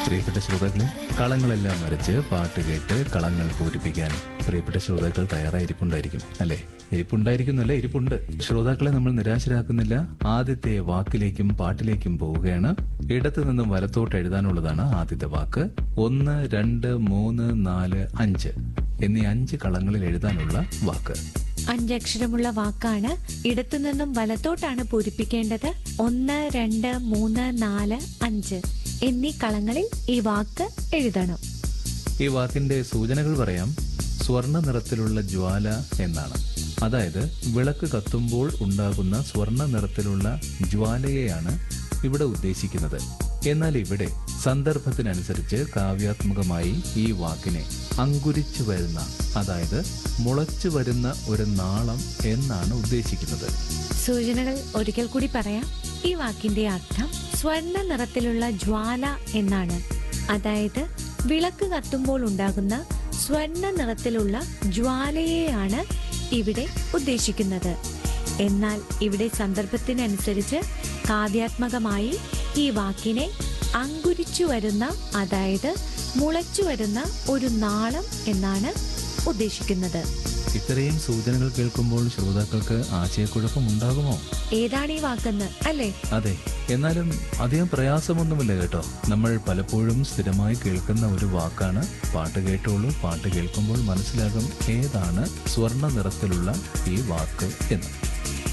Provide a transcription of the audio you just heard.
പ്രിയപ്പെട്ട ശ്രോതാക്കളെ കളങ്ങളെല്ലാം വരച്ച് പാട്ട് കേട്ട് കളങ്ങൾ പൂരിപ്പിക്കാൻ പ്രിയപ്പെട്ട ശ്രോതാക്കൾ തയ്യാറായിരിപ്പുണ്ടായിരിക്കും അല്ലെ ഇരിപ്പുണ്ടായിരിക്കുന്നല്ല ഇരിപ്പുണ്ട് ശ്രോതാക്കളെ നമ്മൾ നിരാശരാക്കുന്നില്ല ആദ്യത്തെ വാക്കിലേക്കും പാട്ടിലേക്കും പോവുകയാണ് ഇടത്തു നിന്നും വലത്തോട്ട് എഴുതാനുള്ളതാണ് ആദ്യത്തെ വാക്ക് ഒന്ന് രണ്ട് മൂന്ന് നാല് അഞ്ച് എന്നീ അഞ്ച് കളങ്ങളിൽ എഴുതാനുള്ള വാക്ക് അഞ്ചക്ഷരമുള്ള വാക്കാണ് ഇടത്തുനിന്നും വലത്തോട്ടാണ് പൂരിപ്പിക്കേണ്ടത് ഒന്ന് രണ്ട് മൂന്ന് നാല് അഞ്ച് എന്നീ കളങ്ങളിൽ ഈ വാക്ക് എഴുതണം ഈ വാക്കിന്റെ സൂചനകൾ പറയാം സ്വർണ്ണ നിറത്തിലുള്ള ജ്വാല എന്നാണ് അതായത് വിളക്ക് കത്തുമ്പോൾ ഉണ്ടാകുന്ന സ്വർണ്ണ നിറത്തിലുള്ള ജ്വാലയെയാണ് ഇവിടെ ഉദ്ദേശിക്കുന്നത് എന്നാൽ ഇവിടെ സന്ദർഭത്തിനനുസരിച്ച് കാവ്യാത്മകമായി ഈ വാക്കിനെ അങ്കുരിച്ചു വരുന്ന അതായത് മുളച്ചു വരുന്ന ഒരു നാളം എന്നാണ് ഉദ്ദേശിക്കുന്നത് സൂചനകൾ ഒരിക്കൽ കൂടി പറയാം ഈ വാക്കിന്റെ അർത്ഥം സ്വർണ്ണ നിറത്തിലുള്ള ജ്വാല എന്നാണ് അതായത് വിളക്ക് കത്തുമ്പോൾ ഉണ്ടാകുന്ന സ്വർണ്ണ നിറത്തിലുള്ള ജ്വാലയെയാണ് ഇവിടെ ഉദ്ദേശിക്കുന്നത് എന്നാൽ ഇവിടെ സന്ദർഭത്തിനനുസരിച്ച് കാവ്യാത്മകമായി ഈ വാക്കിനെ അങ്കുരിച്ചു വരുന്ന അതായത് മുളച്ചു വരുന്ന ഒരു നാളം എന്നാണ് ഉദ്ദേശിക്കുന്നത് ഇത്രയും സൂചനകൾ കേൾക്കുമ്പോൾ ശ്രോതാക്കൾക്ക് ആശയക്കുഴപ്പം ഉണ്ടാകുമോ ഏതാണ് ഈ വാക്കെന്ന് അല്ലേ അതെ എന്നാലും അധികം പ്രയാസമൊന്നുമില്ല കേട്ടോ നമ്മൾ പലപ്പോഴും സ്ഥിരമായി കേൾക്കുന്ന ഒരു വാക്കാണ് പാട്ട് കേട്ടോളൂ പാട്ട് കേൾക്കുമ്പോൾ മനസ്സിലാകും ഏതാണ് സ്വർണ്ണ നിറത്തിലുള്ള ഈ വാക്ക് എന്ന്